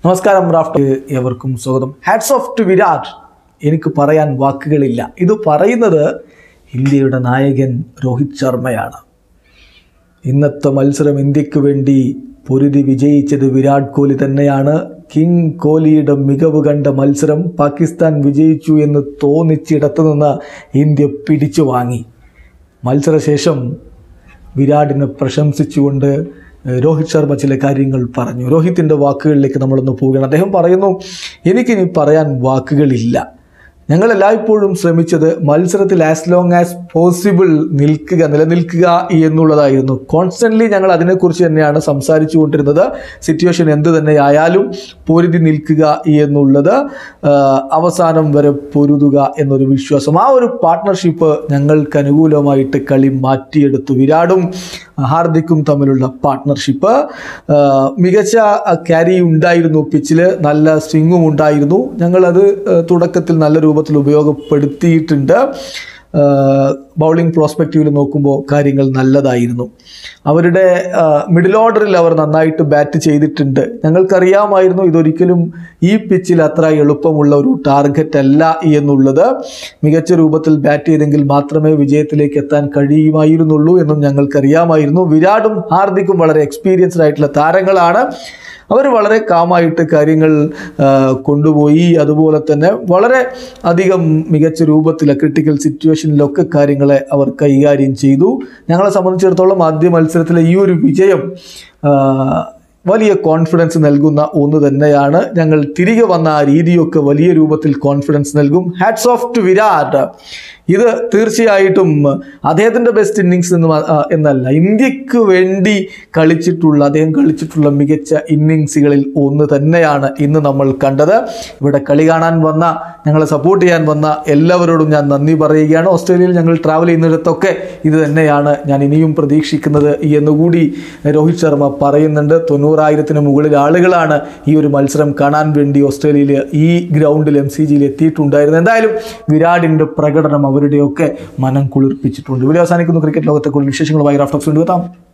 നമസ്കാരം റാഫ്റ്റ് എവർക്കും സ്വാഗതം hats of two Virat എനിക്ക് പറയാൻ വാക്കുകളില്ല ഇത് പറയുന്നത് ഇന്ത്യയുടെ നായകൻ രോഹിത് ശർമ്മയാണ് ഇന്നത്തെ മത്സരം ഇന്ത്യക്ക് വേണ്ടി പൊരുതി വിജയിച്ചത് വിരാട് കോഹ്ലി തന്നെയാണ് കിങ് കോഹ്ലിയുടെ മികവ് കണ്ട മത്സരം പാകിസ്ഥാൻ വിജയിച്ചു എന്ന് തോന്നിച്ചിടത്തു നിന്ന് ഇന്ത്യ പിടിച്ചു വാങ്ങി മത്സരശേഷം വിരാടിനെ പ്രശംസിച്ചുകൊണ്ട് ഏഹ്, രോഹിത് ശർമ്മ ചില കാര്യങ്ങൾ പറഞ്ഞു രോഹിത്തിൻ്റെ വാക്കുകളിലേക്ക് നമ്മളൊന്ന് പോവുകയാണ് അദ്ദേഹം പറയുന്നു എനിക്കിനി പറയാൻ വാക്കുകളില്ല ഞങ്ങൾ എല്ലായ്പ്പോഴും ശ്രമിച്ചത് മത്സരത്തിൽ ആസ് ലോങ് ആസ് പോസിബിൾ നിൽക്കുക നിലനിൽക്കുക എന്നുള്ളതായിരുന്നു കോൺസ്റ്റൻ്റ്ലി ഞങ്ങൾ അതിനെക്കുറിച്ച് തന്നെയാണ് സംസാരിച്ചു കൊണ്ടിരുന്നത് സിറ്റുവേഷൻ എന്ത് തന്നെയായാലും പൊരുതി നിൽക്കുക എന്നുള്ളത് ആ, അവസാനം വരെ പൊരുതുക എന്നൊരു വിശ്വാസം ആ ഒരു പാർട്ട്ണർഷിപ്പ് ഞങ്ങൾക്ക് അനുകൂലമായിട്ട് കളി മാറ്റിയെടുത്തു വിരാടും ഹാർദിക്കും തമ്മിലുള്ള പാർട്ട്ണർഷിപ്പ് ആ, മികച്ച ക്യാരി ഉണ്ടായിരുന്നു പിച്ചിൽ നല്ല സ്വിങ്ങും ഉണ്ടായിരുന്നു ഞങ്ങളത് ആ, തുടക്കത്തിൽ നല്ല രൂപത്തിൽ ഉപയോഗപ്പെടുത്തിയിട്ടുണ്ട് ബൗളിംഗ് പ്രോസ്പെക്റ്റീവിൽ നോക്കുമ്പോൾ കാര്യങ്ങൾ നല്ലതായിരുന്നു അവരുടെ മിഡിൽ ഓർഡറിൽ അവർ നന്നായിട്ട് ബാറ്റ് ചെയ്തിട്ടുണ്ട് ഞങ്ങൾക്കറിയാമായിരുന്നു ഇതൊരിക്കലും ഈ പിച്ചിൽ അത്ര എളുപ്പമുള്ള ഒരു ടാർഗറ്റ് അല്ല എന്നുള്ളത് മികച്ച രൂപത്തിൽ ബാറ്റ് ചെയ്തെങ്കിൽ മാത്രമേ വിജയത്തിലേക്ക് എത്താൻ കഴിയുമായിരുന്നുള്ളൂ എന്നും ഞങ്ങൾക്കറിയാമായിരുന്നു വിരാടും ഹാർദിക്കും വളരെ എക്സ്പീരിയൻസ്ഡ് ആയിട്ടുള്ള താരങ്ങളാണ് അവർ വളരെ കാമായിട്ട് കാര്യങ്ങൾ ആ, കൊണ്ടുപോയി അതുപോലെ തന്നെ വളരെ അധികം മികച്ച രൂപത്തിൽ ക്രിട്ടിക്കൽ സിറ്റുവേഷനിലൊക്കെ കാര്യങ്ങളെ അവർ കൈകാര്യം ചെയ്തു ഞങ്ങളെ സംബന്ധിച്ചിടത്തോളം ആദ്യ മത്സരത്തിലെ ഈ ഒരു വിജയം ആ, വലിയ കോൺഫിഡൻസ് നൽകുന്ന ഒന്ന് തന്നെയാണ് ഞങ്ങൾ തിരികെ വന്ന ആ രീതിയൊക്കെ വലിയ രൂപത്തിൽ കോൺഫിഡൻസ് നൽകും ഹാറ്റ്സ് ഓഫ് ടു വിരാട് ഇത് തീർച്ചയായിട്ടും അദ്ദേഹത്തിൻ്റെ ബെസ്റ്റ് ഇന്നിങ്സ് എന്ന് മ- ആ, എന്നല്ല ഇന്ത്യക്ക് വേണ്ടി കളിച്ചിട്ടുള്ള അദ്ദേഹം കളിച്ചിട്ടുള്ള മികച്ച ഇന്നിങ്സുകളിൽ ഒന്ന് തന്നെയാണ് ഇന്ന് നമ്മൾ കണ്ടത് ഇവിടെ കളി കാണാൻ വന്ന ഞങ്ങളെ സപ്പോർട്ട് ചെയ്യാൻ വന്ന എല്ലാവരോടും ഞാൻ നന്ദി പറയുകയാണ് ഓസ്ട്രേലിയയിൽ ഞങ്ങൾ ട്രാവൽ ചെയ്യുന്നിടത്തൊക്കെ ഇത് തന്നെയാണ് ഞാൻ ഇനിയും പ്രതീക്ഷിക്കുന്നത് എന്നുകൂടി രോഹിത് ശർമ്മ പറയുന്നുണ്ട് തൊണ്ണൂറായിരത്തിന് മുകളിൽ ആളുകളാണ് ഈ ഒരു മത്സരം കാണാൻ വേണ്ടി ഓസ്ട്രേലിയയിൽ ഈ ഗ്രൗണ്ടിൽ എം സി ജിയിൽ എത്തിയിട്ടുണ്ടായിരുന്നത് എന്തായാലും വിരാടിൻ്റെ പ്രകടനം അവരുടെയൊക്കെ മനം കുളിർപ്പിച്ചിട്ടുണ്ട് ഇവിടെ അവസാനിക്കുന്നു ക്രിക്കറ്റ് ലോകത്തെ കൂടുതൽ വിശേഷങ്ങളുമായി റാഫ്റ്റോക്സ് കൊണ്ടുവെത്താം